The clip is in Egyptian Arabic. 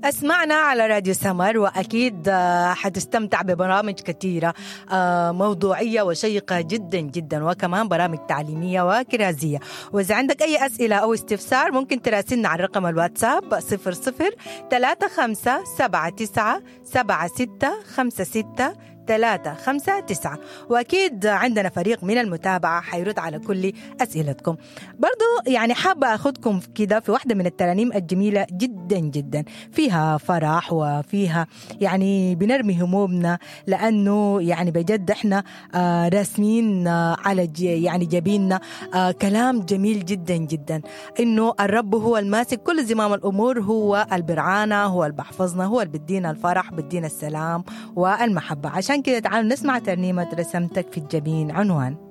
اسمعنا على راديو سمر واكيد آه، حتستمتع ببرامج كثيره آه، موضوعيه وشيقه جدا جدا وكمان برامج تعليميه وكرازيه واذا عندك اي اسئله او استفسار ممكن تراسلنا على رقم الواتساب 00 35 79 76 56 ثلاثة خمسة تسعة وأكيد عندنا فريق من المتابعة حيرد على كل أسئلتكم برضو يعني حابة أخذكم كده في واحدة من الترانيم الجميلة جدا جدا فيها فرح وفيها يعني بنرمي همومنا لأنه يعني بجد إحنا آه راسمين آه على ج- يعني جبيننا آه كلام جميل جدا جدا إنه الرب هو الماسك كل زمام الأمور هو البرعانة هو اللي بحفظنا هو اللي بدينا الفرح بدينا السلام والمحبة عشان كده تعالوا نسمع ترنيمة رسمتك في الجبين عنوان